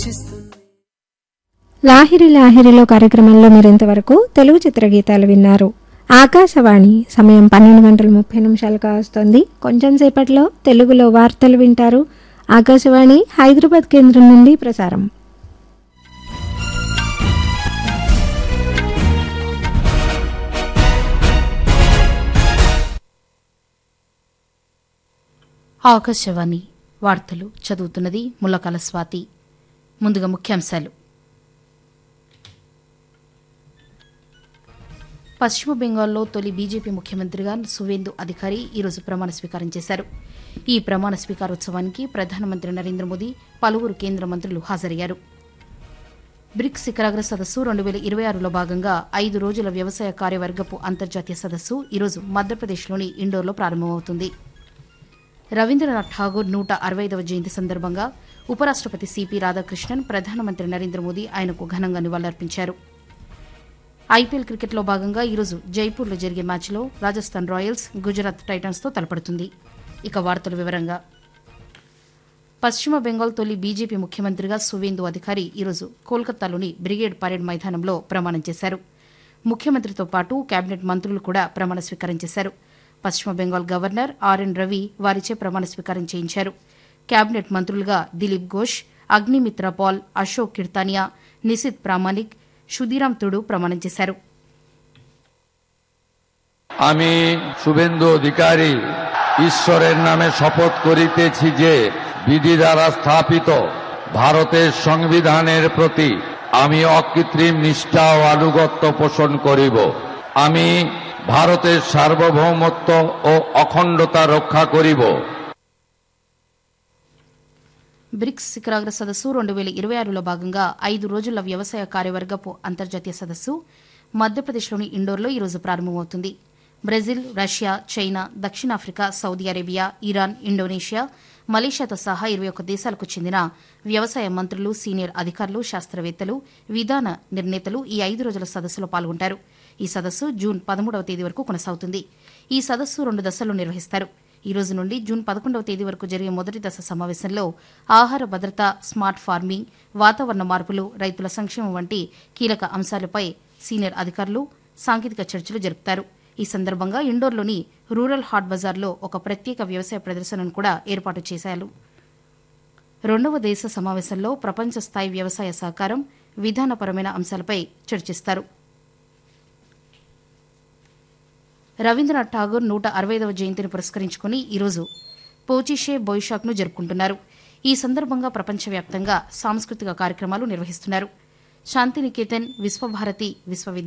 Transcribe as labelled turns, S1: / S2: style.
S1: సూచిస్తుంది
S2: లాహిరి లాహిరిలో కార్యక్రమంలో మీరింతవరకు తెలుగు చిత్రగీతాలు విన్నారు ఆకాశవాణి సమయం పన్నెండు గంటల ముప్పై నిమిషాలుగా వస్తోంది కొంచెం సేపట్లో తెలుగులో వార్తలు వింటారు ఆకాశవాణి హైదరాబాద్ కేంద్రం నుండి ప్రసారం
S3: ఆకాశవాణి వార్తలు చదువుతున్నది ముల్లకాల స్వాతి ముందుగా ముఖ్యాంశాలు పశ్చిమ బెంగాల్లో తొలి బీజేపీ ముఖ్యమంత్రిగా సువేందు అధికారి ఈరోజు ప్రమాణ స్వీకారం చేశారు ఈ ప్రమాణ స్వీకారోత్సవానికి ప్రధానమంత్రి నరేంద్ర మోదీ పలువురు కేంద్ర మంత్రులు హాజరయ్యారు బ్రిక్స్ శిఖరాగ్ర సదస్సు రెండు వేల ఇరవై ఆరులో భాగంగా ఐదు రోజుల వ్యవసాయ కార్యవర్గపు అంతర్జాతీయ సదస్సు ఈరోజు మధ్యప్రదేశ్లోని ఇండోర్లో ప్రారంభమవుతుంది రవీంద్రనాథ్ ఠాగూర్ నూట అరవై ఐదవ జయంతి సందర్భంగా ఉపరాష్టపతి సిపి రాధాకృష్ణన్ ప్రధానమంత్రి నరేంద్ర మోదీ ఆయనకు ఘనంగా నివాళులర్పించారు ఐపీఎల్ క్రికెట్లో భాగంగా ఈరోజు జైపూర్లో జరిగే మ్యాచ్లో రాజస్థాన్ రాయల్స్ గుజరాత్ టైటన్స్తో తలపడుతుంది ఇక వార్తల వివరంగా పశ్చిమ బెంగాల్ తొలి బీజేపీ ముఖ్యమంత్రిగా సువేందు అధికారి ఈరోజు కోల్కతాలోని బ్రిగేడ్ పరేడ్ మైదానంలో ప్రమాణం చేశారు ముఖ్యమంత్రితో పాటు కేబినెట్ మంత్రులు కూడా ప్రమాణ స్వీకారం చేశారు పశ్చిమ బెంగాల్ గవర్నర్ ఆర్ఎన్ రవి వారిచే ప్రమాణ స్వీకారం చేయించారు కేబినెట్ మంత్రులుగా దిలీప్ ఘోష్ అగ్నిమిత్ర పాల్ అశోక్ కిర్తానియా నిశిత్ ప్రామాణిక్ সুদিরাম তুড়ু প্রমাণ చేశారు
S4: আমি শুভেন্দু অধিকারী ঈশ্বরের নামে শপথ করিতেছি যে বিধি দ্বারা স্থাপিত ভারতের সংবিধানের প্রতি আমি অকৃত্রিম নিষ্ঠা ও আনুগত্য পোষণ করিব আমি ভারতের সার্বভৌমত্ব ও অখণ্ডতা রক্ষা করিব
S3: బ్రిక్స్ శిఖరాగ్ర సదస్సు రెండు వేల ఇరవై ఆరులో భాగంగా ఐదు రోజుల వ్యవసాయ కార్యవర్గపు అంతర్జాతీయ సదస్సు మధ్యప్రదేశ్లోని ఇండోర్లో ఈరోజు ప్రారంభమవుతుంది బ్రెజిల్ రష్యా చైనా దక్షిణాఫ్రికా సౌదీ అరేబియా ఇరాన్ ఇండోనేషియా మలేషియాతో సహా ఇరవై ఒక్క దేశాలకు చెందిన వ్యవసాయ మంత్రులు సీనియర్ అధికారులు శాస్త్రవేత్తలు విధాన నిర్ణేతలు ఈ ఐదు రోజుల సదస్సులో పాల్గొంటారు ఈ సదస్సు జూన్ పదమూడవ తేదీ వరకు కొనసాగుతుంది ఈ సదస్సు రెండు దశల్లో నిర్వహిస్తారు ఈ రోజు నుండి జూన్ పదకొండవ తేదీ వరకు జరిగే మొదటి దశ సమావేశంలో ఆహార భద్రత స్మార్ట్ ఫార్మింగ్ వాతావరణ మార్పులు రైతుల సంక్షేమం వంటి కీలక అంశాలపై సీనియర్ అధికారులు సాంకేతిక చర్చలు జరుపుతారు ఈ సందర్భంగా ఇండోర్లోని రూరల్ హాట్ బజార్లో ఒక ప్రత్యేక వ్యవసాయ ప్రదర్శనను కూడా ఏర్పాటు చేశారు రెండవ దేశ సమావేశంలో ప్రపంచ స్థాయి వ్యవసాయ సహకారం విధానపరమైన అంశాలపై చర్చిస్తారు రవీంద్రనాథ్ ఠాగూర్ నూట అరవైదవ జయంతిని పురస్కరించుకుని ఈరోజు పోచిషే బొయిషాక్ను జరుపుకుంటున్నారు ఈ సందర్భంగా ప్రపంచవ్యాప్తంగా సాంస్కృతిక కార్యక్రమాలు నిర్వహిస్తున్నారు శాంతినికేతన్ విశ్వభారతి విశ్వవిద్యాలయం